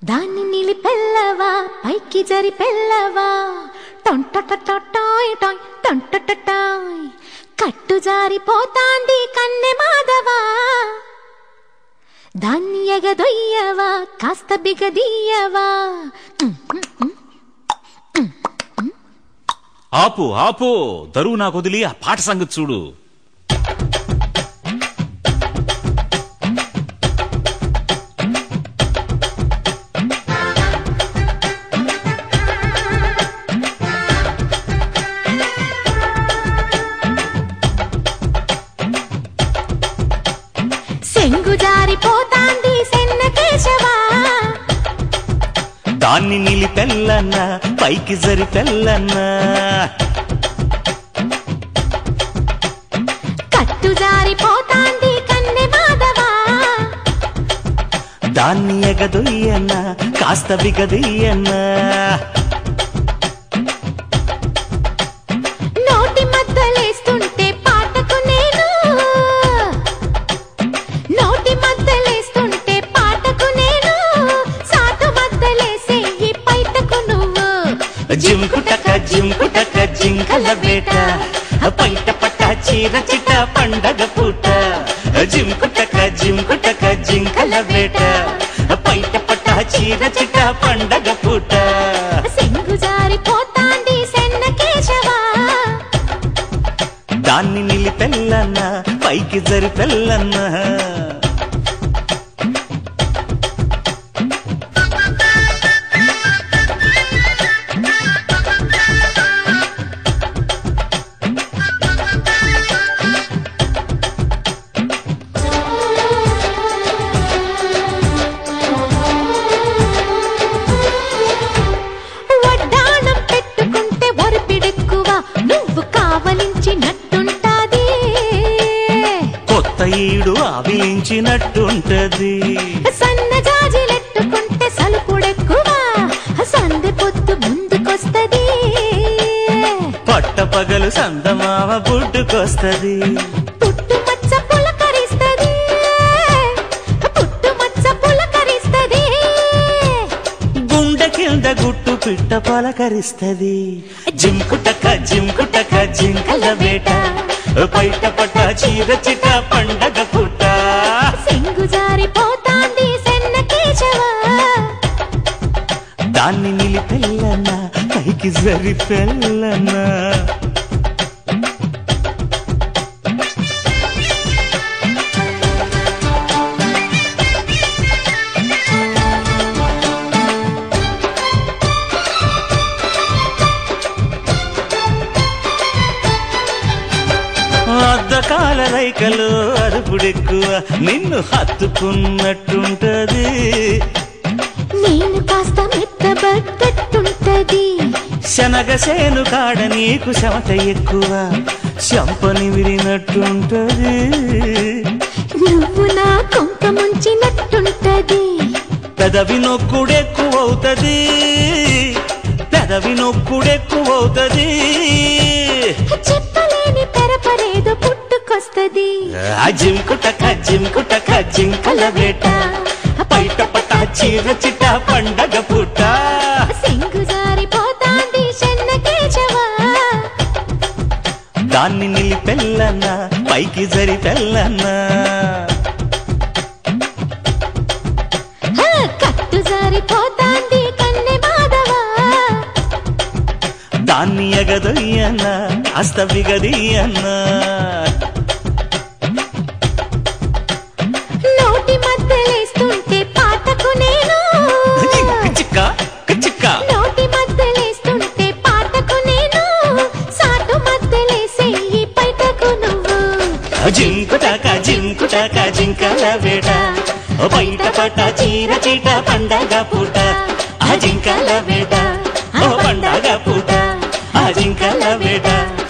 దాన్ని నిలిపెల్లవా పైకి జరి పెల్లవా టొంటొటొటొటాయ్ టాయ్ టొంటొటొటాయ్ కట్టు జారిపోతాంది కన్నె మాధవా దాన్ని ఎగదొయ్యవా కాస్త బిగదీయవా ఆపు ఆపు దరువు నాకు వదిలి ఆ పాట సంగతి చూడు సెంగు జారిపోతాంది సెన్న కేశవా దాన్ని నిలిపెల్లన్న పైకి జరి పెల్లన్న కట్టు జారిపోతాంది కన్నె మాధవా దాన్ని ఎగదొయ్యన్న కాస్త బిగదీయన్న నోటి మద్దలేస్తుంటే పాటకు నేను నోటి మద్దలేస్తుంటే పాటకు నేను సాటు మద్దలేసే ఈ పైటకు నువ్వు జింకుటక జింకుటక జింకల వేట పైట పట్ట చీర చిట పండగ పూట జింకుటక జింకుటక జింకల వేట పైట పట్ట చీర చిట పండగ పూట సెంగు జారిపోతాంది సెన్న కేశవా దాన్ని నిలిపెల్లన్న పైకి జరి పెల్లన్న వడ్డాణం పెట్టుకుంటే ఒరిపిడెక్కువ నువ్వు కావలించినట్టుంటాది కొత్త ఈడు ఆవిలించినట్టుంటది సన్నజాజిలెట్టుకుంటే సలుపుడెక్కువ సందె పొత్తు ముందుకొస్తది పట్ట పగలు సందమావ బుడ్డుకొస్తది పుట్టు మచ్చ పులకరిస్తది పుట్టు మచ్చ పులకరిస్తది గుండె కింద గుట్టు పిట్ట పలకరిస్తది జింకుటక జింకుటక జింకల వేట బయట పట్ట చీర చిట పండగ పుట్ట సెంగు జారిపోతాంది సెన్న కేశవా దాన్ని నిలిపెల్లన్న పైకి జరి పెల్లన్న అద్దకాల రైకలు అదుపుడెక్కువ నిన్ను హత్తుకున్నట్టుంటది నేను కాస్త మెత్తబడ్డట్టుంటది శనగసేను కాడ నీకు చెమట ఎక్కువ చెంపని విరినట్టుంటది నువ్వు నా కొంక ముంచినట్టుంటది పెదవి నొక్కుడెక్కువవుతది పెదవి నొక్కుడెక్కువవుతది చెప్పలేని పెరపరేదో పుట్టుకొస్తది ఆ జింకుటక జింకుటక జింకల వేట బయట పట్ట చీర చిట పండగ పుట్ట సెంగు జారిపోతాంది చెన్న కేశవా దాన్ని నిలిపెల్లన్న పైకి జరి పెల్లన్న హ, కట్టు జారిపోతాంది కన్నె మాధవా దాన్ని ఎగదొయ్యన్న అస్త బిగదీయన్న నోటి మధ్యలేస్తుంటే పాటకు నేను చిక్క చిక్క నోటి మధ్యలేస్తుంటే పాటకు నేను సాటు మధ్యలేసే ఈ పైటకు నువ్వు జింకుటాక జింకుటాక జింకల వేట బయట పట్ట చీర చీట పండగ పూట ఆ జింకల వేట ఓ పండగ పూట ఆ జింకల వేట